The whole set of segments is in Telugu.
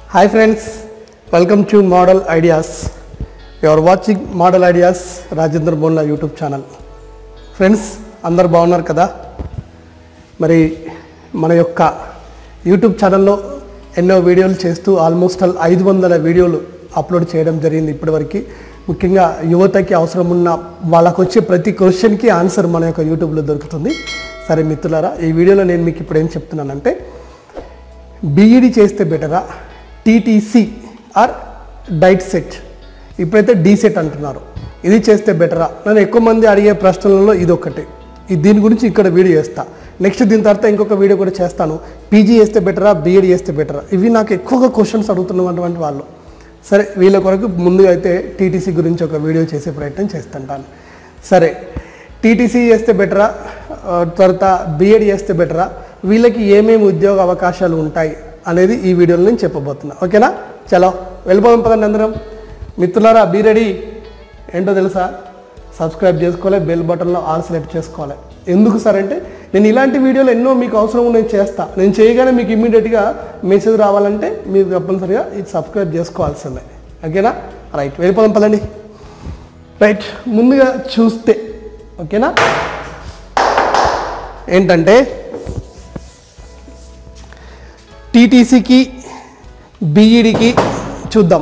Hi friends welcome to model ideas you are watching model ideas Rajendra Bonla YouTube channel friends అందరు బాగున్నారు కదా మరి మన యొక్క యూట్యూబ్ ఛానల్లో ఎన్నో వీడియోలు చేస్తూ ఆల్మోస్ట్ ఆల్ ఐదు వందల వీడియోలు అప్లోడ్ చేయడం జరిగింది ఇప్పటివరకు ముఖ్యంగా యువతకి అవసరం ఉన్న వాళ్ళకు వచ్చే ప్రతి క్వశ్చన్కి ఆన్సర్ మన యొక్క యూట్యూబ్లో దొరుకుతుంది సరే మిత్రులారా ఈ వీడియోలో నేను మీకు ఇప్పుడు ఏం చెప్తున్నానంటే బీఈడి చేస్తే బెటరా టీటీసీ ఆర్ డైట్ సెట్ ఇప్పుడైతే డీ సెట్ అంటున్నారు ఇది చేస్తే బెటరా నన్ను ఎక్కువ మంది అడిగే ప్రశ్నలలో ఇది ఒకటి ఇది దీని గురించి ఇక్కడ వీడియో చేస్తా నెక్స్ట్ దీని తర్వాత ఇంకొక వీడియో కూడా చేస్తాను పీజీ చేస్తే బెటరా బీఎడ్ చేస్తే బెటరా ఇవి నాకు ఎక్కువగా క్వశ్చన్స్ అడుగుతున్నటువంటి వాళ్ళు సరే వీళ్ళ కొరకు ముందుగా అయితే టీటీసీ గురించి ఒక వీడియో చేసే ప్రయత్నం చేస్తుంటాను సరే టీటీసీ చేస్తే బెటరా ఆ, తర్వాత బీఎడ్ చేస్తే బెటరా వీళ్ళకి ఏమేమి ఉద్యోగ అవకాశాలు ఉంటాయి అనేది ఈ వీడియోలో నేను చెప్పబోతున్నా ఓకేనా చలో వెళ్ళిపోదాం పదండి అందరం మిత్రులారా బీ రెడీ ఏంటో తెలుసా సబ్స్క్రైబ్ చేసుకోవాలి బెల్ బటన్లో ఆల్ సెలెక్ట్ చేసుకోవాలి ఎందుకు సార్ అంటే నేను ఇలాంటి వీడియోలు ఎన్నో మీకు అవసరం నేను చేస్తా నేను చేయగానే మీకు ఇమ్మీడియట్గా మెసేజ్ రావాలంటే మీరు తప్పనిసరిగా ఇది సబ్స్క్రైబ్ చేసుకోవాల్సిందే ఓకేనా రైట్ వెళ్ళిపోదాం పదండి రైట్ ముందుగా చూస్తే ఓకేనా ఏంటంటే టీటీసీకి బీఈడికి చూద్దాం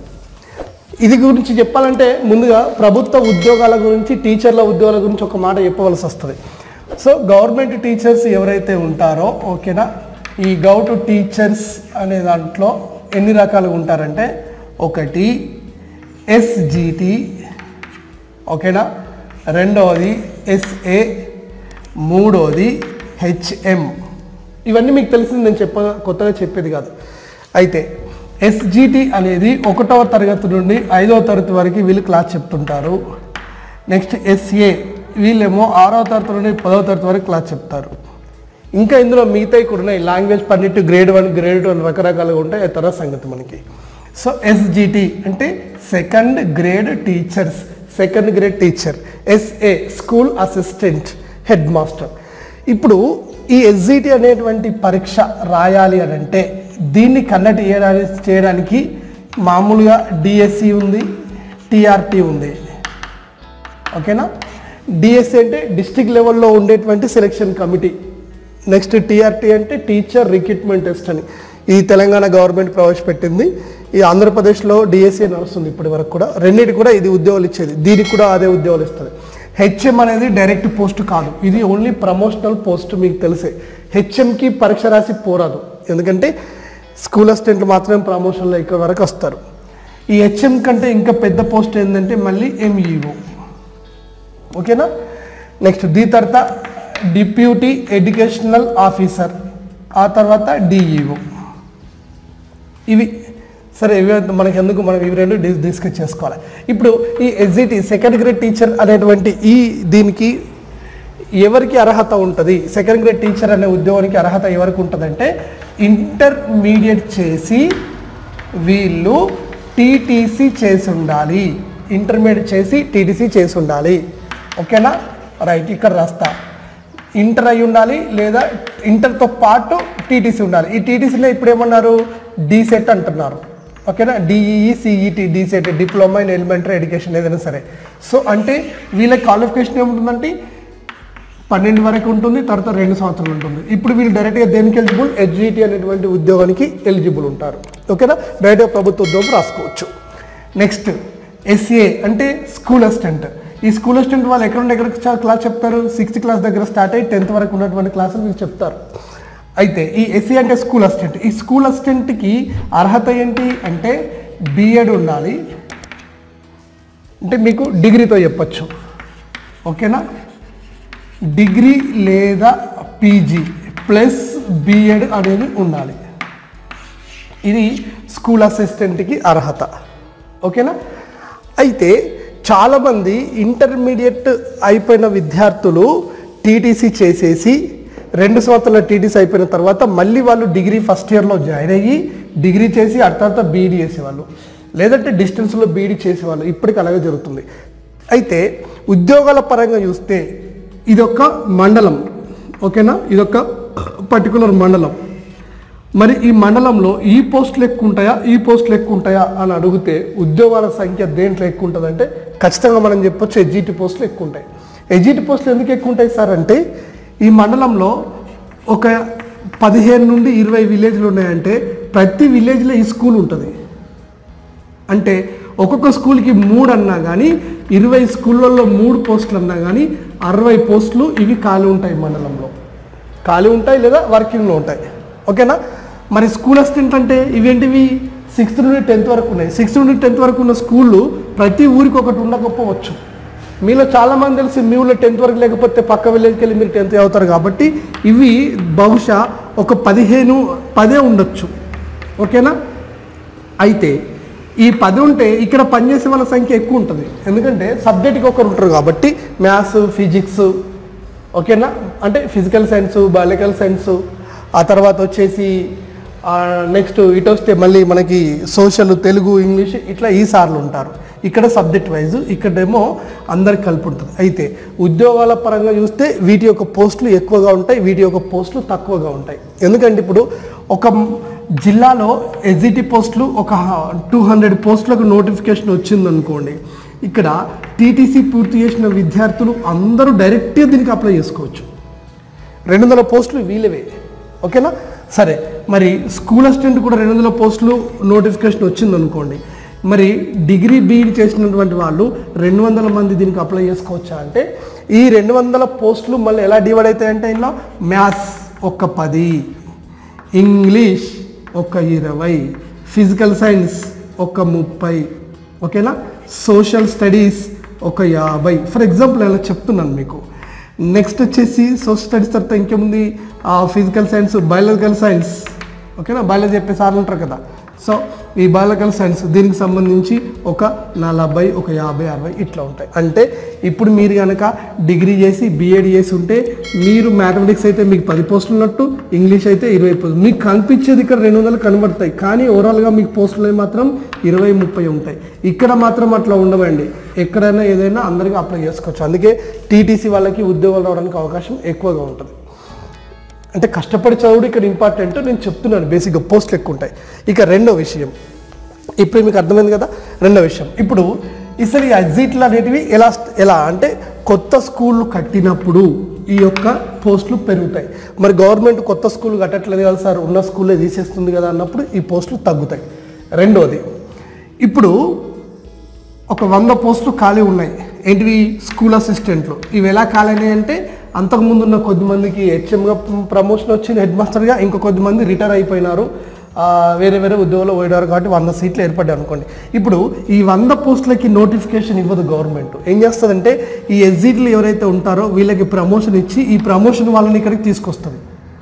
ఇది గురించి చెప్పాలంటే ముందుగా ప్రభుత్వ ఉద్యోగాల గురించి టీచర్ల ఉద్యోగాల గురించి ఒక మాట చెప్పవలసి వస్తుంది సో గవర్నమెంట్ టీచర్స్ ఎవరైతే ఉంటారో ఓకేనా ఈ గౌట్ టీచర్స్ అనే దాంట్లో ఎన్ని రకాలుగా ఉంటారంటే ఒకటి ఎస్జిటి ఓకేనా రెండవది ఎస్ఏ మూడవది హెచ్ఎం ఇవన్నీ మీకు తెలిసింది నేను చెప్ప కొత్తగా చెప్పేది కాదు అయితే ఎస్జిటి అనేది ఒకటవ తరగతి నుండి ఐదవ తరగతి వరకు వీళ్ళు క్లాస్ చెప్తుంటారు నెక్స్ట్ ఎస్ఏ వీళ్ళేమో ఆరవ తరగతి నుండి పదవ తరగతి వరకు క్లాస్ చెప్తారు ఇంకా ఇందులో మిగతాయి కూడా ఉన్నాయి లాంగ్వేజ్ పన్నెండు గ్రేడ్ వన్ గ్రేడ్ టూ అని రకరకాలుగా ఉంటాయి ఆ తర్వాత సంగతి మనకి సో ఎస్జిటి అంటే second grade teachers second grade teacher SA school assistant head master ఇప్పుడు ఈ ఎస్జిటి అనేటువంటి పరీక్ష రాయాలి అని అంటే దీన్ని కండక్ట్ చేయడానికి చేయడానికి మామూలుగా డిఎస్సి ఉంది టిఆర్టీ ఉంది ఓకేనా డిఎస్సి అంటే డిస్టిక్ లెవెల్లో ఉండేటువంటి సెలక్షన్ కమిటీ నెక్స్ట్ టీఆర్టీ అంటే టీచర్ రిక్రూట్మెంట్ టెస్ట్ అని ఈ తెలంగాణ గవర్నమెంట్ ప్రవేశపెట్టింది ఈ ఆంధ్రప్రదేశ్లో డిఎస్సి నడుస్తుంది ఇప్పటి వరకు కూడా రెండింటి కూడా ఇది ఉద్యోగాలు ఇచ్చేది దీనికి కూడా అదే ఉద్యోగాలు ఇస్తుంది హెచ్ఎం అనేది డైరెక్ట్ పోస్ట్ కాదు ఇది ఓన్లీ ప్రమోషనల్ పోస్ట్ మీకు తెలిసే హెచ్ఎంకి పరీక్ష రాసి పోరాదు ఎందుకంటే స్కూల్ అసిస్టెంట్లు మాత్రమే ప్రమోషన్లో ఇక్కడ వరకు వస్తారు ఈ హెచ్ఎం కంటే ఇంకా పెద్ద పోస్ట్ ఏంటంటే మళ్ళీ ఎంఈఓ ఓకేనా నెక్స్ట్ దీని తర్వాత డిప్యూటీ ఎడ్యుకేషనల్ ఆఫీసర్ ఆ తర్వాత డిఈఓ ఇవి సరే ఇవి మనకి ఎందుకు మనం ఇవి రెండు డి- డిస్కస్ చేసుకోవాలి ఇప్పుడు ఈ ఎస్జిటి సెకండ్ గ్రేడ్ టీచర్ అనేటువంటి ఈ దీనికి ఎవరికి అర్హత ఉంటుంది సెకండ్ గ్రేడ్ టీచర్ అనే ఉద్యోగానికి అర్హత ఎవరికి ఉంటుందంటే ఇంటర్మీడియట్ చేసి వీళ్ళు టీటీసీ చేసి ఉండాలి ఇంటర్మీడియట్ చేసి టీటీసీ చేసి ఉండాలి ఓకేనా రైట్ ఇక్కడ రాస్తా ఇంటర్ అయి ఉండాలి లేదా ఇంటర్తో పాటు టీటీసీ ఉండాలి ఈ టీటీసీలో ఇప్పుడు ఏమన్నారు డీసెట్ అంటున్నారు ఓకేనా DEE CET DEECET diploma in elementary education ఏదైనా సరే సో అంటే వీళ్ళ క్వాలిఫికేషన్ ఏముంటుందంటే పన్నెండు వరకు ఉంటుంది తర్వాత రెండు సంవత్సరాలు ఉంటుంది ఇప్పుడు వీళ్ళు డైరెక్ట్గా దేనికి ఎలిజిబుల్ హెచ్జిటి అనేటువంటి ఉద్యోగానికి ఎలిజిబుల్ ఉంటారు ఓకేనా డైరెక్ట్గా ప్రభుత్వ ఉద్యోగం రాసుకోవచ్చు నెక్స్ట్ ఎస్ఏ అంటే స్కూల్ అసిస్టెంట్ ఈ స్కూల్ అసిస్టెంట్ వాళ్ళు ఎక్కడ నుండి ఎక్కడ క్లాస్ చెప్తారు సిక్స్త్ క్లాస్ దగ్గర స్టార్ట్ అయ్యి టెన్త్ వరకు ఉన్నటువంటి క్లాసులు వీళ్ళు చెప్తారు అయితే ఈ ఎస్సీ అంటే స్కూల్ అసిస్టెంట్ ఈ స్కూల్ అసిస్టెంట్కి అర్హత ఏంటి అంటే బిఎడ్ ఉండాలి అంటే మీకు డిగ్రీతో చెప్పొచ్చు ఓకేనా డిగ్రీ లేదా పీజీ ప్లస్ బిఎడ్ అనేది ఉండాలి ఇది స్కూల్ అసిస్టెంట్కి అర్హత ఓకేనా అయితే చాలామంది ఇంటర్మీడియట్ అయిపోయిన విద్యార్థులు టీటీసీ చేసేసి రెండు సంవత్సరాల టీటీసీ అయిపోయిన తర్వాత మళ్ళీ వాళ్ళు డిగ్రీ ఫస్ట్ ఇయర్లో జాయిన్ అయ్యి డిగ్రీ చేసి ఆ తర్వాత బీఈడీ చేసేవాళ్ళు లేదంటే డిస్టెన్స్లో బీఈడీ చేసేవాళ్ళు ఇప్పటికి అలాగే జరుగుతుంది అయితే ఉద్యోగాల పరంగా చూస్తే ఇదొక మండలం ఓకేనా ఇదొక పర్టికులర్ మండలం మరి ఈ మండలంలో ఈ పోస్టులు ఎక్కువ ఉంటాయా ఈ పోస్టులు ఎక్కువ ఉంటాయా అని అడిగితే ఉద్యోగాల సంఖ్య దేంట్లో ఎక్కువ ఉంటుందంటే ఖచ్చితంగా మనం చెప్పొచ్చు ఎడ్జిటి పోస్టులు ఎక్కువ ఉంటాయి ఎడ్జిటి పోస్టులు ఎందుకు ఎక్కువ ఉంటాయి సార్ అంటే ఈ మండలంలో ఒక పదిహేను నుండి ఇరవై విలేజ్లు ఉన్నాయంటే ప్రతి విలేజ్లో ఈ స్కూల్ ఉంటుంది అంటే ఒక్కొక్క స్కూల్కి మూడు అన్నా కానీ ఇరవై స్కూళ్ళల్లో మూడు పోస్టులు అన్నా కానీ అరవై పోస్టులు ఇవి ఖాళీ ఉంటాయి మండలంలో ఖాళీ ఉంటాయి లేదా వర్కింగ్లో ఉంటాయి ఓకేనా మరి స్కూల్ అసిస్టెంట్ అంటే ఇవేంటివి సిక్స్త్ నుండి టెన్త్ వరకు ఉన్నాయి సిక్స్త్ నుండి టెన్త్ వరకు ఉన్న స్కూళ్ళు ప్రతి ఊరికి ఒకటి ఉండకపోవచ్చు మీలో చాలామంది తెలిసి మీ ఊళ్ళో టెన్త్ వరకు లేకపోతే పక్క విలేజ్కి వెళ్ళి మీరు టెన్త్ అవుతారు కాబట్టి ఇవి బహుశా ఒక పదిహేను పదే ఉండొచ్చు ఓకేనా అయితే ఈ పది ఉంటే ఇక్కడ పనిచేసే వాళ్ళ సంఖ్య ఎక్కువ ఉంటుంది ఎందుకంటే సబ్జెక్ట్కి ఒకరు ఉంటారు కాబట్టి మ్యాథ్స్ ఫిజిక్స్ ఓకేనా అంటే ఫిజికల్ సైన్స్ బయాలజికల్ సైన్స్ ఆ తర్వాత వచ్చేసి నెక్స్ట్ ఇటు వస్తే మళ్ళీ మనకి సోషల్ తెలుగు ఇంగ్లీష్ ఇట్లా ఈ సార్లు ఉంటారు ఇక్కడ సబ్జెక్ట్ వైజ్ ఇక్కడేమో అందరికి కలిపి ఉంటుంది అయితే ఉద్యోగాల పరంగా చూస్తే వీటి యొక్క పోస్టులు ఎక్కువగా ఉంటాయి వీటి యొక్క పోస్టులు తక్కువగా ఉంటాయి ఎందుకంటే ఇప్పుడు ఒక జిల్లాలో ఎస్జిటి పోస్టులు ఒక టూ హండ్రెడ్ పోస్టులకు నోటిఫికేషన్ వచ్చిందనుకోండి ఇక్కడ టీటీసీ పూర్తి చేసిన విద్యార్థులు అందరూ డైరెక్ట్గా దీనికి అప్లై చేసుకోవచ్చు రెండు వందల పోస్టులు వీలవే ఓకేనా సరే మరి స్కూల్ అసిస్టెంట్ కూడా రెండు వందల పోస్టులు నోటిఫికేషన్ వచ్చిందనుకోండి మరి డిగ్రీ బీఈడి చేసినటువంటి వాళ్ళు రెండు వందల మంది దీనికి అప్లై చేసుకోవచ్చా అంటే ఈ రెండు వందల పోస్టులు మళ్ళీ ఎలా డివైడ్ అవుతాయంటే ఇందులో మ్యాథ్స్ ఒక పది ఇంగ్లీష్ ఒక ఇరవై ఫిజికల్ సైన్స్ ఒక ముప్పై ఓకేనా సోషల్ స్టడీస్ ఒక యాభై ఫర్ ఎగ్జాంపుల్ ఇలా చెప్తున్నాను మీకు నెక్స్ట్ వచ్చేసి సోషల్ స్టడీస్ తర్వాత ఇంకేముంది ఫిజికల్ సైన్స్ బయాలజికల్ సైన్స్ ఓకేనా బయాలజీ చెప్పే సార్లు ఉంటారు కదా సో ఈ బయాలజికల్ సైన్స్ దీనికి సంబంధించి ఒక నలభై ఒక యాభై అరవై ఇట్లా ఉంటాయి అంటే ఇప్పుడు మీరు కనుక డిగ్రీ చేసి బీఎడ్ చేసి ఉంటే మీరు మ్యాథమెటిక్స్ అయితే మీకు పది పోస్టులు ఉన్నట్టు ఇంగ్లీష్ అయితే ఇరవై పోస్టులు మీకు కనిపించేది ఇక్కడ రెండు వందలు కనబడతాయి కానీ ఓవరాల్గా మీకు పోస్టులు మాత్రం ఇరవై ముప్పై ఉంటాయి ఇక్కడ మాత్రం అట్లా ఉండవండి ఎక్కడైనా ఏదైనా అందరికీ అప్లై చేసుకోవచ్చు అందుకే టీటీసీ వాళ్ళకి ఉద్యోగాలు రావడానికి అవకాశం ఎక్కువగా ఉంటుంది అంటే కష్టపడి చదువుడు ఇక్కడ ఇంపార్టెంట్ నేను చెప్తున్నాను బేసిక్గా పోస్టులు ఎక్కువ ఉంటాయి ఇక రెండో విషయం ఇప్పుడు మీకు అర్థమైంది కదా రెండో విషయం ఇప్పుడు అసలు ఈ ఎగ్జిట్లు అనేటివి ఎలా ఎలా అంటే కొత్త స్కూళ్ళు కట్టినప్పుడు ఈ యొక్క పోస్టులు పెరుగుతాయి మరి గవర్నమెంట్ కొత్త స్కూల్ కట్టట్లేదు కదా సార్ ఉన్న స్కూల్లే తీసేస్తుంది కదా అన్నప్పుడు ఈ పోస్టులు తగ్గుతాయి రెండోది ఇప్పుడు ఒక వంద పోస్టులు ఖాళీ ఉన్నాయి ఏంటివి స్కూల్ అసిస్టెంట్లు ఇవి ఎలా ఖాళీ అయినాయి అంటే అంతకుముందు ఉన్న కొద్దిమందికి హెచ్ఎంగా ప్రమోషన్ వచ్చింది హెడ్ మాస్టర్గా ఇంకో కొద్దిమంది రిటైర్ అయిపోయినారు ఆ, వేరే వేరే ఉద్యోగంలో పోయినారు కాబట్టి వంద సీట్లు ఏర్పడ్డాయి అనుకోండి ఇప్పుడు ఈ వంద పోస్టులకి నోటిఫికేషన్ ఇవ్వదు గవర్నమెంట్ ఏం చేస్తుందంటే ఈ ఎగ్జిట్లు ఎవరైతే ఉంటారో వీళ్ళకి ప్రమోషన్ ఇచ్చి ఈ ప్రమోషన్ వాళ్ళని ఇక్కడికి తీసుకొస్తుంది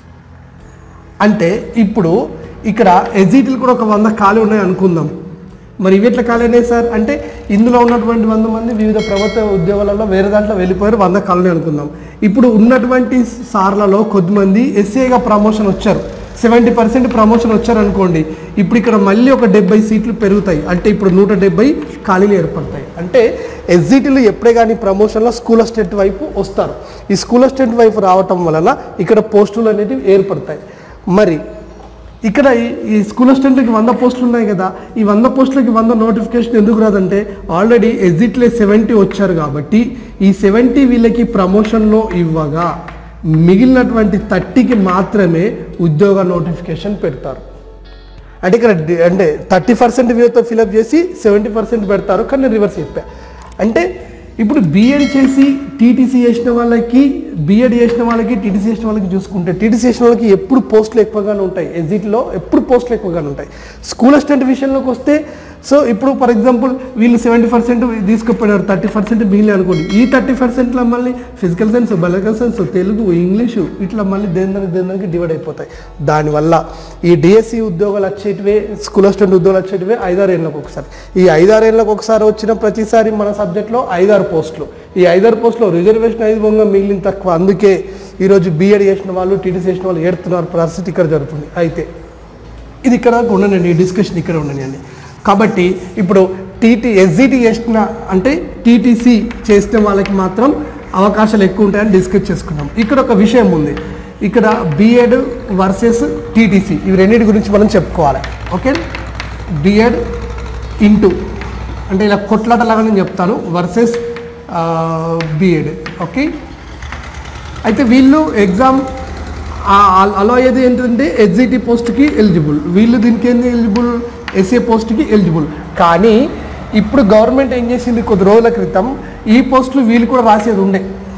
అంటే ఇప్పుడు ఇక్కడ ఎగ్జిట్లు కూడా ఒక వంద ఖాళీ ఉన్నాయి అనుకుందాం మరి ఇవి ఎట్లా ఖాళీ అయినాయి సార్ అంటే ఇందులో ఉన్నటువంటి వంద మంది వివిధ ప్రభుత్వ ఉద్యోగాలలో వేరే దాంట్లో వెళ్ళిపోయారు వంద ఖాళీ అనుకుందాం ఇప్పుడు ఉన్నటువంటి సార్లలో కొద్దిమంది ఎస్ఏగా ప్రమోషన్ వచ్చారు సెవెంటీ పర్సెంట్ ప్రమోషన్ వచ్చారు అనుకోండి ఇప్పుడు ఇక్కడ మళ్ళీ ఒక డెబ్బై సీట్లు పెరుగుతాయి అంటే ఇప్పుడు నూట డెబ్బై ఖాళీలు ఏర్పడతాయి అంటే ఎస్జిటీలు ఎప్పుడే కానీ ప్రమోషన్లో స్కూల్ అసిస్టెంట్ వైపు వస్తారు ఈ స్కూల్ అసిస్టెంట్ వైపు రావటం వలన ఇక్కడ పోస్టులు అనేవి ఏర్పడతాయి మరి ఇక్కడ ఈ- ఈ స్కూల్ అసిస్టెంట్లకి వంద పోస్టులు ఉన్నాయి కదా ఈ వంద పోస్టులకి వంద నోటిఫికేషన్ ఎందుకు రాదంటే ఆల్రెడీ ఎగ్జిట్లే సెవెంటీ వచ్చారు కాబట్టి ఈ సెవెంటీ వీళ్ళకి ప్రమోషన్లో ఇవ్వగా మిగిలినటువంటి థర్టీకి మాత్రమే ఉద్యోగ నోటిఫికేషన్ పెడతారు అంటే ఇక్కడ డి- అంటే థర్టీ పర్సెంట్ వీళ్ళతో ఫిలప్ చేసి సెవెంటీ పర్సెంట్ పెడతారు కానీ నేను రివర్స్ చెప్పా అంటే ఇప్పుడు బీఎడ్ చేసి టీటీసీ చేసిన వాళ్ళకి బీఎడ్ చేసిన వాళ్ళకి టీటీసీ చేసిన వాళ్ళకి చూసుకుంటే టీటీసీ చేసిన వాళ్ళకి ఎప్పుడు పోస్టులు ఎక్కువగానే ఉంటాయి ఎగ్జిట్లో ఎప్పుడు పోస్టులు ఎక్కువగానే ఉంటాయి స్కూల్ అసిస్టెంట్ విషయంలోకి వస్తే సో ఇప్పుడు ఫర్ ఎగ్జాంపుల్ వీళ్ళు సెవెంటీ పర్సెంట్ తీసుకుపోయినారు థర్టీ పర్సెంట్ మిగిలి అనుకోండి ఈ థర్టీ పర్సెంట్లో మళ్ళీ physical science biological science Telugu English ఇట్లా మళ్ళీ దేని దానికి దేని దానికి డివైడ్ అయిపోతాయి దానివల్ల ఈ డిఎస్సి ఉద్యోగాలు వచ్చేటివే స్కూల్ అసిస్టెంట్ ఉద్యోగాలు వచ్చేటివే ఐదారు ఏళ్ళకి ఒకసారి ఈ ఐదారు ఏళ్ళకి ఒకసారి వచ్చిన ప్రతిసారి మన సబ్జెక్ట్లో ఐదారు పోస్టులు ఈ ఐదారు పోస్టులో రిజర్వేషన్ ఐదు వంగా మిగిలిన తక్కువ అందుకే ఈరోజు బీఎడ్ చేసిన వాళ్ళు టీటీసీ చేసిన వాళ్ళు ఏడుతున్నారు పరిస్థితి ఇక్కడ జరుగుతుంది అయితే ఇది ఇక్కడ ఉండనండి ఈ డిస్కషన్ ఇక్కడ ఉండనండి కాబట్టి ఇప్పుడు టీటీ ఎస్జిటి చేసిన అంటే టీటీసీ చేసిన వాళ్ళకి మాత్రం అవకాశాలు ఎక్కువ ఉంటాయని డిస్కస్ చేసుకున్నాం ఇక్కడ ఒక విషయం ఉంది ఇక్కడ బిఎడ్ వర్సెస్ టీటీసీ ఇవి రెండింటి గురించి మనం చెప్పుకోవాలి ఓకే బిఎడ్ ఇంటూ అంటే ఇలా కొట్లాటలాగా నేను చెప్తాను వర్సెస్ బిఎడ్ ఓకే అయితే వీళ్ళు ఎగ్జామ్ అలో అయ్యేది ఏంటంటే ఎగ్జిటి పోస్ట్కి ఎలిజిబుల్ వీళ్ళు దీనికి ఏంది ఎలిజిబుల్ ఎస్ఏ పోస్ట్కి ఎలిజిబుల్ కానీ ఇప్పుడు గవర్నమెంట్ ఏం చేసింది కొద్ది రోజుల క్రితం ఈ పోస్టులు వీళ్ళు కూడా రాసేది ఉండే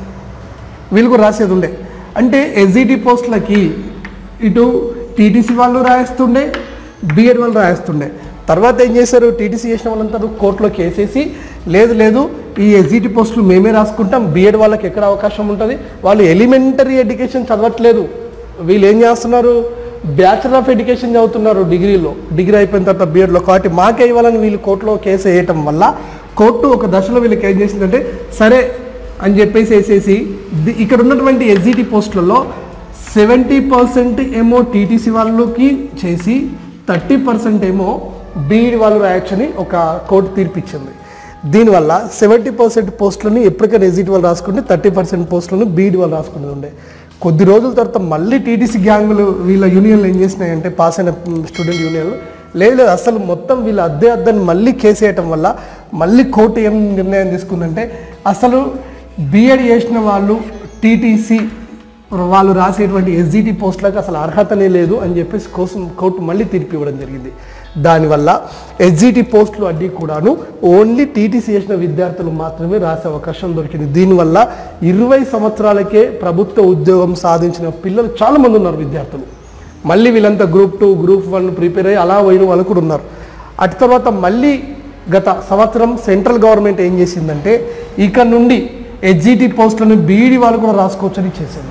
వీళ్ళు కూడా రాసేది ఉండే అంటే ఎస్జిటి పోస్టులకి ఇటు టీటీసీ వాళ్ళు రాయిస్తుండే బిఎడ్ వాళ్ళు రాయిస్తుండే తర్వాత ఏం చేశారు టీటీసీ చేసిన వాళ్ళంతా కోర్టులో కేసేసి లేదు లేదు ఈ ఎస్జిటి పోస్టులు మేమే రాసుకుంటాం బిఎడ్ వాళ్ళకి ఎక్కడ అవకాశం ఉంటుంది వాళ్ళు ఎలిమెంటరీ ఎడ్యుకేషన్ చదవట్లేదు వీళ్ళు ఏం చేస్తున్నారు బ్యాచులర్ ఆఫ్ ఎడ్యుకేషన్ చదువుతున్నారు డిగ్రీలో డిగ్రీ అయిపోయిన తర్వాత బీఎడ్లో కాబట్టి మాకే ఇవ్వాలని వీళ్ళు కోర్టులో కేసు వేయటం వల్ల కోర్టు ఒక దశలో వీళ్ళకి ఏం చేసిందంటే సరే అని చెప్పేసి వేసేసి ది- ఇక్కడ ఉన్నటువంటి ఎస్జిటి పోస్టులలో సెవెంటీ పర్సెంట్ ఏమో టీటీసీ వాళ్ళకి చేసి థర్టీ పర్సెంట్ ఏమో బీఈడి వాళ్ళు రాయొచ్చని ఒక కోర్టు తీర్పిచ్చింది దీనివల్ల సెవెంటీ పర్సెంట్ పోస్టులని ఎప్పటికైనా ఎస్జిటి వాళ్ళు రాసుకుంటే థర్టీ పర్సెంట్ పోస్టులను బీఈడి వాళ్ళు రాసుకునేది ఉండే కొద్ది రోజుల తర్వాత మళ్ళీ టీటీసీ గ్యాంగులు వీళ్ళ యూనియన్లు ఏం చేసినాయంటే పాస్ అయిన స్టూడెంట్ యూనియన్లు లేదు లేదు అసలు మొత్తం వీళ్ళ అద్దె అద్దని మళ్ళీ కేసు వేయటం వల్ల మళ్ళీ కోర్టు ఏం నిర్ణయం తీసుకుందంటే అసలు బీఎడ్ చేసిన వాళ్ళు టీటీసీ వాళ్ళు రాసేటువంటి ఎస్జిటి పోస్టులకు అసలు అర్హతనే లేదు అని చెప్పేసి కోసం కోర్టు మళ్ళీ తీర్పు ఇవ్వడం జరిగింది దానివల్ల ఎస్జిటి పోస్టులు అన్నీ కూడాను ఓన్లీ టీటీసీ చేసిన విద్యార్థులు మాత్రమే రాసే అవకాశం దొరికింది దీనివల్ల ఇరవై సంవత్సరాలకే ప్రభుత్వ ఉద్యోగం సాధించిన పిల్లలు చాలామంది ఉన్నారు విద్యార్థులు మళ్ళీ వీళ్ళంతా group two group one prepare అయ్యి అలా పోయిన వాళ్ళు కూడా ఉన్నారు అటు తర్వాత మళ్ళీ గత సంవత్సరం సెంట్రల్ గవర్నమెంట్ ఏం చేసిందంటే ఇక నుండి హెచ్జిటి పోస్టులను బీఈడి వాళ్ళు కూడా రాసుకోవచ్చని చేసింది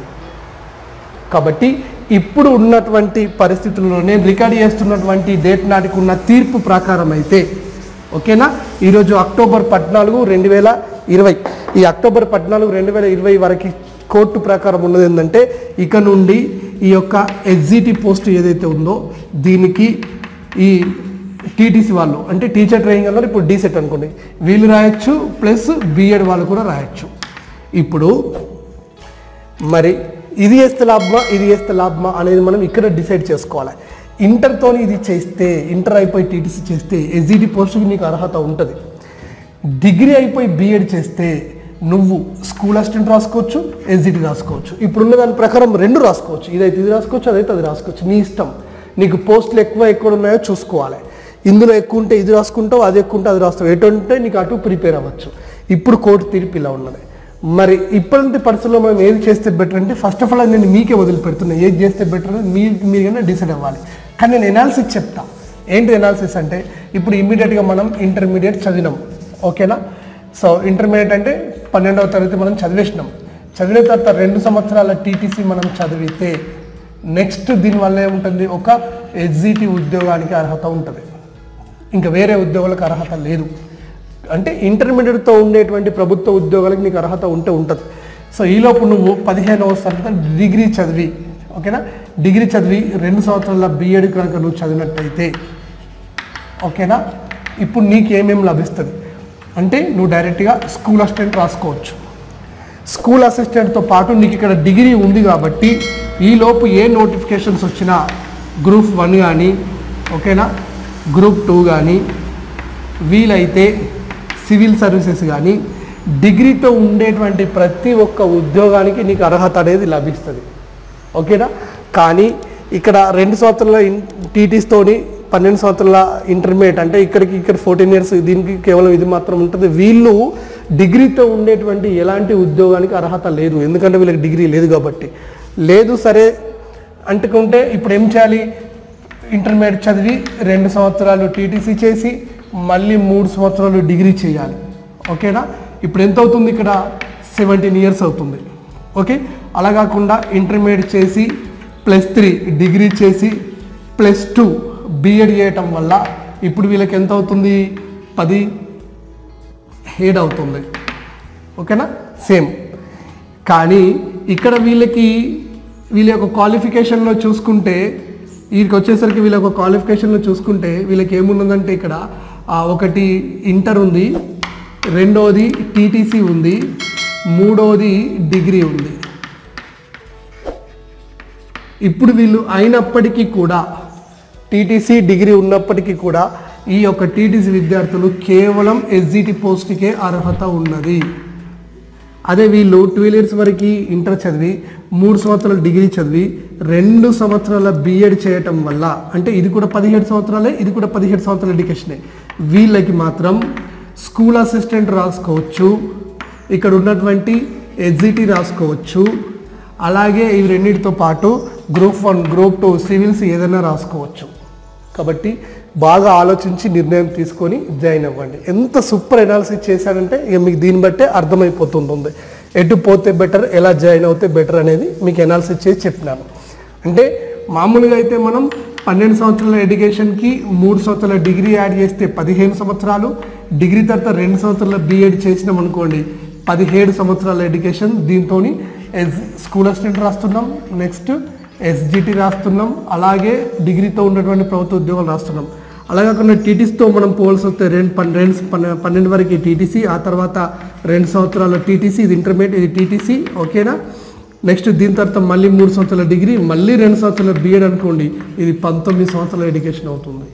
కాబట్టి ఇప్పుడు ఉన్నటువంటి పరిస్థితుల్లో నేను రికార్డ్ చేస్తున్నటువంటి డేట్ నాటికి ఉన్న తీర్పు ప్రకారం అయితే ఓకేనా ఈరోజు అక్టోబర్ పద్నాలుగు రెండు వేల ఇరవై ఈ అక్టోబర్ పద్నాలుగు రెండు వేల ఇరవై వరకు కోర్టు ప్రకారం ఉన్నది ఏంటంటే ఇక నుండి ఈ యొక్క ఎగ్జిటి పోస్ట్ ఏదైతే ఉందో దీనికి ఈ టీటీసీ వాళ్ళు అంటే టీచర్ ట్రైనింగ్ అన్నారు ఇప్పుడు డీసెట్ అనుకోండి వీళ్ళు రాయొచ్చు ప్లస్ బీఎడ్ వాళ్ళు కూడా రాయొచ్చు ఇప్పుడు మరి ఇది చేస్తే లాభమా ఇది చేస్తే లాభమా అనేది మనం ఇక్కడ డిసైడ్ చేసుకోవాలి ఇంటర్తో ఇది చేస్తే ఇంటర్ అయిపోయి టీటీసీ చేస్తే ఎస్జిటి పోస్ట్కి నీకు అర్హత ఉంటుంది డిగ్రీ అయిపోయి బీఎడ్ చేస్తే నువ్వు స్కూల్ అసిస్టెంట్ రాసుకోవచ్చు ఎస్జిటి రాసుకోవచ్చు ఇప్పుడున్న దాని ప్రకారం రెండు రాసుకోవచ్చు ఇదైతే ఇది రాసుకోవచ్చు అదైతే అది రాసుకోవచ్చు నీ ఇష్టం నీకు పోస్టులు ఎక్కువ ఎక్కడ ఉన్నాయో చూసుకోవాలి ఇందులో ఎక్కువ ఉంటే ఇది రాసుకుంటావు అది ఎక్కువ ఉంటే అది రాస్తావు ఎటు ఉంటే నీకు అటు ప్రిపేర్ అవ్వచ్చు ఇప్పుడు కోర్టు తీర్పు ఇలా ఉన్నది మరి ఇప్పటి పరిస్థితుల్లో మనం ఏది చేస్తే బెటర్ అంటే ఫస్ట్ ఆఫ్ ఆల్ అది నేను మీకే వదిలిపెడుతున్నా ఏది చేస్తే బెటర్ అనేది మీ మీరుగానే డిసైడ్ అవ్వాలి కానీ నేను ఎనాలిసిస్ చెప్తా ఏంటి ఎనాలిసిస్ అంటే ఇప్పుడు ఇమ్మీడియట్గా మనం ఇంటర్మీడియట్ చదివినాం ఓకేనా సో ఇంటర్మీడియట్ అంటే పన్నెండవ తరగతి మనం చదివేసినాం చదివిన తర్వాత రెండు సంవత్సరాల టీటీసీ మనం చదివితే నెక్స్ట్ దీనివల్ల ఏముంటుంది ఒక ఎగ్జిటి ఉద్యోగానికి అర్హత ఉంటుంది ఇంకా వేరే ఉద్యోగాలకు అర్హత లేదు అంటే ఇంటర్మీడియట్తో ఉండేటువంటి ప్రభుత్వ ఉద్యోగాలకు నీకు అర్హత ఉంటే ఉంటుంది సో ఈలోపు నువ్వు పదిహేనవ తరగతి డిగ్రీ చదివి ఓకేనా డిగ్రీ చదివి రెండు సంవత్సరాల బీఎడ్ కనుక నువ్వు చదివినట్టయితే ఓకేనా ఇప్పుడు నీకు ఏమేమి లభిస్తుంది అంటే నువ్వు డైరెక్ట్గా స్కూల్ అసిస్టెంట్ రాసుకోవచ్చు స్కూల్ అసిస్టెంట్తో పాటు నీకు ఇక్కడ డిగ్రీ ఉంది కాబట్టి ఈలోపు ఏ నోటిఫికేషన్స్ వచ్చినా గ్రూప్ వన్ కానీ ఓకేనా గ్రూప్ టూ కానీ వీలైతే సివిల్ సర్వీసెస్ కానీ డిగ్రీతో ఉండేటువంటి ప్రతి ఒక్క ఉద్యోగానికి నీకు అర్హత అనేది లభిస్తుంది ఓకేనా కానీ ఇక్కడ రెండు సంవత్సరాల టీటీస్తోని పన్నెండు సంవత్సరాల ఇంటర్మీడియట్ అంటే ఇక్కడికి ఇక్కడ ఫోర్టీన్ ఇయర్స్ దీనికి కేవలం ఇది మాత్రం ఉంటుంది వీళ్ళు డిగ్రీతో ఉండేటువంటి ఎలాంటి ఉద్యోగానికి అర్హత లేదు ఎందుకంటే వీళ్ళకి డిగ్రీ లేదు కాబట్టి లేదు సరే అంటుకుంటే ఇప్పుడు ఏం చేయాలి ఇంటర్మీడియట్ చదివి రెండు సంవత్సరాలు టీటీసీ చేసి మళ్ళీ మూడు సంవత్సరాలు డిగ్రీ చేయాలి ఓకేనా ఇప్పుడు ఎంత అవుతుంది ఇక్కడ సెవెంటీన్ ఇయర్స్ అవుతుంది ఓకే అలా కాకుండా ఇంటర్మీడియట్ చేసి ప్లస్ త్రీ డిగ్రీ చేసి ప్లస్ టూ బీఎడ్ చేయటం వల్ల ఇప్పుడు వీళ్ళకి ఎంత అవుతుంది పది హేడ్ అవుతుంది ఓకేనా సేమ్ కానీ ఇక్కడ వీళ్ళకి వీళ్ళ యొక్క క్వాలిఫికేషన్లో చూసుకుంటే వీళ్ళకి వచ్చేసరికి వీళ్ళ యొక్క క్వాలిఫికేషన్లో చూసుకుంటే వీళ్ళకి ఏమున్నదంటే ఇక్కడ ఆ, ఒకటి ఇంటర్ ఉంది రెండోది టీటీసీ ఉంది మూడోది డిగ్రీ ఉంది ఇప్పుడు వీళ్ళు అయినప్పటికీ కూడా టీటీసీ డిగ్రీ ఉన్నప్పటికీ కూడా ఈ యొక్క టీటీసీ విద్యార్థులు కేవలం ఎస్జిటి పోస్ట్కే అర్హత ఉన్నది అదే వీళ్ళు ట్వెల్వ్ ఇయర్స్ వరకు ఇంటర్ చదివి మూడు సంవత్సరాల డిగ్రీ చదివి రెండు సంవత్సరాల బీఎడ్ చేయటం వల్ల అంటే ఇది కూడా పదిహేడు సంవత్సరాలే ఇది కూడా పదిహేడు సంవత్సరాల ఎడ్యుకేషనే వీళ్ళకి మాత్రం స్కూల్ అసిస్టెంట్ రాసుకోవచ్చు ఇక్కడ ఉన్నటువంటి ఎగ్జిటి రాసుకోవచ్చు అలాగే ఇవి రెండింటితో పాటు group one group two civils ఏదైనా రాసుకోవచ్చు కాబట్టి బాగా ఆలోచించి నిర్ణయం తీసుకొని జాయిన్ అవ్వండి ఎంత సూపర్ ఎనాలిసిస్ చేశానంటే ఇక మీకు దీన్ని బట్టే అర్థమైపోతుంది ఎటు పోతే బెటర్ ఎలా జాయిన్ అవుతే బెటర్ అనేది మీకు ఎనాలిసిస్ చేసి చెప్పినాను అంటే మామూలుగా అయితే మనం పన్నెండు సంవత్సరాల ఎడ్యుకేషన్కి మూడు సంవత్సరాల డిగ్రీ యాడ్ చేస్తే పదిహేను సంవత్సరాలు డిగ్రీ తర్వాత రెండు సంవత్సరాల బీఎడ్ చేసినాం అనుకోండి పదిహేడు సంవత్సరాల ఎడ్యుకేషన్ దీంతో ఎస్ స్కూల్ అసిస్టెంట్ రాస్తున్నాం నెక్స్ట్ ఎస్జిటి రాస్తున్నాం అలాగే డిగ్రీతో ఉన్నటువంటి ప్రభుత్వ ఉద్యోగాలు రాస్తున్నాం అలా కాకుండా టీటీసీతో మనం పోల్సి వస్తే రెండు పన్నెండు పన్నె- పన్నెండు వరకు టీటీసీ ఆ తర్వాత రెండు సంవత్సరాల టీటీసీ ఇది ఇంటర్మీడియట్ ఇది టీటీసీ ఓకేనా నెక్స్ట్ దీని తర్వాత మళ్ళీ మూడు సంవత్సరాల డిగ్రీ మళ్ళీ రెండు సంవత్సరాల బీఎడ్ అనుకోండి ఇది పంతొమ్మిది సంవత్సరాల ఎడ్యుకేషన్ అవుతుంది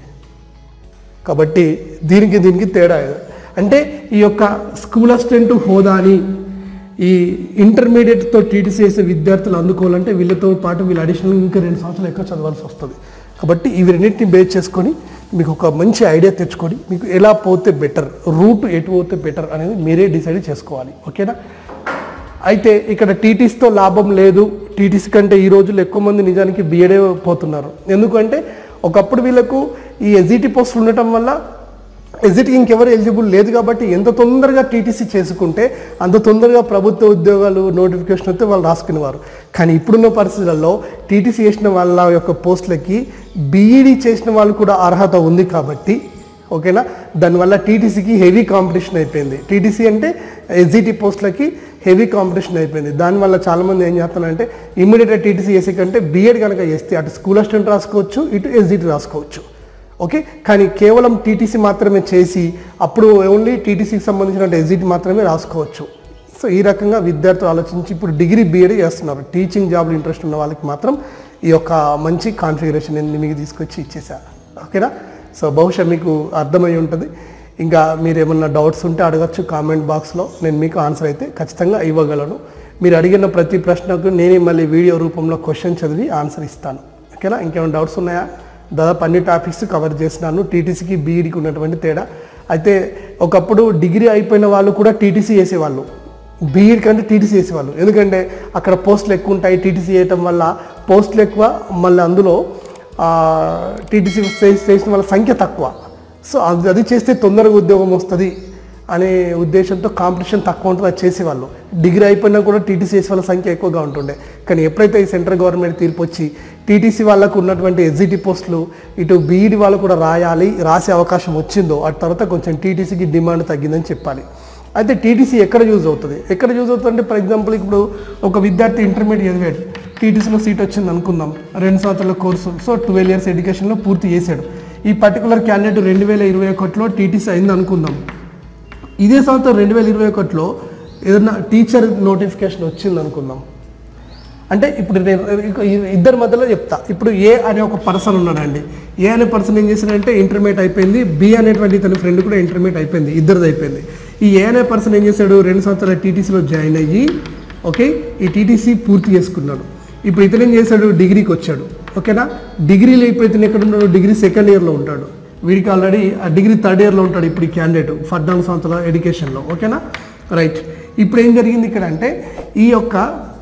కాబట్టి దీనికి దీనికి తేడా ఇది. అంటే ఈ యొక్క స్కూల్ అసిస్టెంట్ హోదాని ఈ ఇంటర్మీడియట్తో టీటీసీ చేసే విద్యార్థులు అందుకోవాలంటే వీళ్ళతో పాటు వీళ్ళు అడిషనల్ ఇంకా రెండు సంవత్సరాలు ఎక్కువ చదవాల్సి వస్తుంది కాబట్టి ఇవి రెండింటిని బేస్ చేసుకొని మీకు ఒక మంచి ఐడియా తెచ్చుకొని మీకు ఎలా పోతే బెటర్ రూట్ ఎటు పోతే బెటర్ అనేది మీరే డిసైడ్ చేసుకోవాలి ఓకేనా అయితే ఇక్కడ టీటీసీతో లాభం లేదు టీటీసీ కంటే ఈ రోజుల్లో ఎక్కువ మంది నిజానికి బీఎడే పోతున్నారు ఎందుకంటే ఒకప్పుడు వీళ్ళకు ఈ ఎస్జిటి పోస్టులు ఉండటం వల్ల ఎస్జిటికి ఇంకెవరు ఎలిజిబుల్ లేదు కాబట్టి ఎంత తొందరగా టీటీసీ చేసుకుంటే అంత తొందరగా ప్రభుత్వ ఉద్యోగాలు నోటిఫికేషన్ వస్తే వాళ్ళు రాసుకునేవారు కానీ ఇప్పుడున్న పరిస్థితులలో టీటీసీ చేసిన వాళ్ళ యొక్క పోస్టులకి బీఈడీ చేసిన వాళ్ళు కూడా అర్హత ఉంది కాబట్టి ఓకేనా దానివల్ల టీటీసీకి హెవీ కాంపిటీషన్ అయిపోయింది టీటీసీ అంటే ఎస్జిటి పోస్టులకి హెవీ కాంపిటీషన్ అయిపోయింది దానివల్ల చాలామంది ఏం చేస్తున్నారంటే ఇమ్మీడియట్గా టీటీసీ చేసే కంటే బీఎడ్ కనుక చేస్తే అటు స్కూల్ అసిస్టెంట్ రాసుకోవచ్చు ఇటు ఎస్జిటి రాసుకోవచ్చు ఓకే కానీ కేవలం టీటీసీ మాత్రమే చేసి అప్పుడు ఓన్లీ టీటీసీకి సంబంధించిన ఎస్జిటి మాత్రమే రాసుకోవచ్చు సో ఈ రకంగా విద్యార్థులు ఆలోచించి ఇప్పుడు డిగ్రీ బీఎడ్ చేస్తున్నారు టీచింగ్ జాబ్లో ఇంట్రెస్ట్ ఉన్న వాళ్ళకి మాత్రం ఈ యొక్క మంచి కాన్ఫిగరేషన్ నేను మీకు తీసుకొచ్చి ఇచ్చేసా ఓకేనా సో బహుశా మీకు అర్థమై ఉంటుంది ఇంకా మీరు ఏమన్నా డౌట్స్ ఉంటే అడగచ్చు కామెంట్ బాక్స్లో నేను మీకు ఆన్సర్ అయితే ఖచ్చితంగా ఇవ్వగలను మీరు అడిగిన ప్రతి ప్రశ్నకు నేనే మళ్ళీ వీడియో రూపంలో క్వశ్చన్ చదివి ఆన్సర్ ఇస్తాను ఓకేనా ఇంకేమైనా డౌట్స్ ఉన్నాయా దాదాపు అన్ని టాపిక్స్ కవర్ చేసినాను టీటీసీకి బీఈడికి ఉన్నటువంటి తేడా అయితే ఒకప్పుడు డిగ్రీ అయిపోయిన వాళ్ళు కూడా టీటీసీ చేసేవాళ్ళు బీఈడి కంటే టీటీసీ చేసేవాళ్ళు ఎందుకంటే అక్కడ పోస్టులు ఎక్కువ ఉంటాయి టీటీసీ చేయటం వల్ల పోస్టులు ఎక్కువ మళ్ళీ అందులో టీటీసీ చేసిన వాళ్ళ సంఖ్య తక్కువ సో అది అది చేస్తే తొందరగా ఉద్యోగం వస్తుంది అనే ఉద్దేశంతో కాంపిటీషన్ తక్కువ ఉంటుంది అది చేసేవాళ్ళు డిగ్రీ అయిపోయినా కూడా టీటీసీ చేసే వాళ్ళ సంఖ్య ఎక్కువగా ఉంటుండే కానీ ఎప్పుడైతే ఈ సెంట్రల్ గవర్నమెంట్ తీర్పు వచ్చి టీటీసీ వాళ్ళకు ఉన్నటువంటి ఎస్జిటి పోస్టులు ఇటు బీఈడి వాళ్ళు కూడా రాయాలి రాసే అవకాశం వచ్చిందో ఆ తర్వాత కొంచెం టీటీసీకి డిమాండ్ తగ్గిందని చెప్పాలి అయితే టీటీసీ ఎక్కడ యూజ్ అవుతుంది ఎక్కడ యూజ్ అవుతుంది అంటే ఫర్ ఎగ్జాంపుల్ ఇప్పుడు ఒక విద్యార్థి ఇంటర్మీడియట్ చదివాడు టీటీసీలో సీట్ వచ్చింది అనుకుందాం రెండు సంవత్సరాల కోర్సు సో ట్వెల్వ్ ఇయర్స్ ఎడ్యుకేషన్లో పూర్తి చేశాడు ఈ పర్టికులర్ క్యాండిడేట్ రెండు వేల ఇరవై ఒకటిలో టీటీసీ అయింది అనుకుందాం ఇదే సంవత్సరం రెండు వేల ఇరవై ఒకటిలో ఏదైనా టీచర్ నోటిఫికేషన్ వచ్చింది అనుకుందాం అంటే ఇప్పుడు నేను ఇక- ఈ ఇద్దరి మధ్యలో చెప్తా ఇప్పుడు ఏ అనే ఒక పర్సన్ ఉన్నాడండి ఏ అనే పర్సన్ ఏం చేశాడంటే ఇంటర్మీడియట్ అయిపోయింది బి అనేటువంటి తన ఫ్రెండ్ కూడా ఇంటర్మీడియట్ అయిపోయింది ఇద్దరిది అయిపోయింది ఈ ఏ అనే పర్సన్ ఏం చేశాడు రెండు సంవత్సరాల టీటీసీలో జాయిన్ అయ్యి ఓకే ఈ టీటీసీ పూర్తి చేసుకున్నాడు ఇప్పుడు ఇతను ఏం చేశాడు డిగ్రీకి వచ్చాడు ఓకేనా డిగ్రీలో ఇప్పుడు ఇతను ఎక్కడ ఉన్నాడు డిగ్రీ సెకండ్ ఇయర్లో ఉంటాడు వీడికి ఆల్రెడీ ఆ డిగ్రీ థర్డ్ ఇయర్లో ఉంటాడు ఇప్పుడు ఈ క్యాండిడేట్ పద్నాలుగు సంవత్సరాల ఎడ్యుకేషన్లో ఓకేనా రైట్ ఇప్పుడు ఏం జరిగింది ఇక్కడ అంటే ఈ యొక్క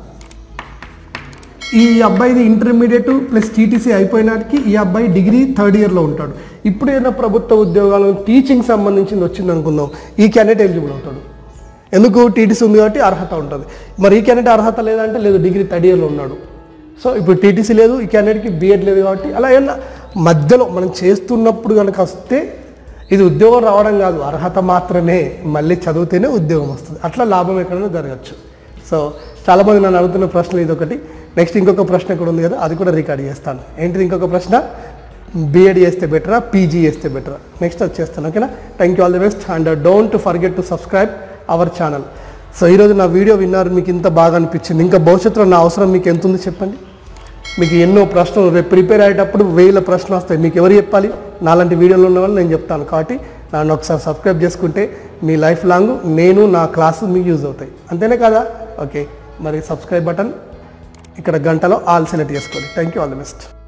ఈ అబ్బాయిది ఇంటర్మీడియట్ ప్లస్ టీటీసీ అయిపోయినాటికి ఈ అబ్బాయి డిగ్రీ థర్డ్ ఇయర్లో ఉంటాడు ఇప్పుడు ఏదైనా ప్రభుత్వ ఉద్యోగాలు టీచింగ్ సంబంధించింది వచ్చింది అనుకుందాం ఈ క్యాండిడేట్ ఎలిజిబుల్ అవుతాడు ఎందుకు టీటీసీ ఉంది కాబట్టి అర్హత ఉంటుంది మరి ఈ క్యాండిడేట్ అర్హత లేదంటే లేదు డిగ్రీ థర్డ్ ఇయర్లో ఉన్నాడు సో ఇప్పుడు టీటీసీ లేదు ఈ క్యాండిడేట్కి బీఎడ్ లేదు కాబట్టి అలా ఏమన్నా మధ్యలో మనం చేస్తున్నప్పుడు కనుక వస్తే ఇది ఉద్యోగం రావడం కాదు అర్హత మాత్రమే మళ్ళీ చదివితేనే ఉద్యోగం వస్తుంది అట్లా లాభం ఎక్కడైనా జరగచ్చు సో చాలామంది నన్ను అడుగుతున్న ప్రశ్నలు ఇది ఒకటి నెక్స్ట్ ఇంకొక ప్రశ్న కూడా ఉంది కదా అది కూడా రికార్డ్ చేస్తాను ఏంటిది ఇంకొక ప్రశ్న బీఎడ్ చేస్తే బెటరా పీజీ చేస్తే బెటరా నెక్స్ట్ వచ్చేస్తాను ఓకేనా thank you all the best and don't forget to subscribe our channel so ఈరోజు నా వీడియో విన్నారు మీకు ఇంత బాగా అనిపించింది ఇంకా భవిష్యత్తులో నా అవసరం మీకు ఎంత ఉంది చెప్పండి మీకు ఎన్నో ప్రశ్నలు రేపు ప్రిపేర్ అయ్యేటప్పుడు వేల ప్రశ్నలు వస్తాయి మీకు ఎవరు చెప్పాలి నాలాంటి వీడియోలు ఉన్న వాళ్ళు నేను చెప్తాను కాబట్టి నన్ను ఒకసారి సబ్స్క్రైబ్ చేసుకుంటే మీ లైఫ్ లాంగ్ నేను నా క్లాసు మీకు యూజ్ అవుతాయి అంతేనే కదా ఓకే మరి సబ్స్క్రైబ్ బటన్ ఇక్కడ గంటలో ఆల్ సెలెక్ట్ చేసుకోండి thank you all the best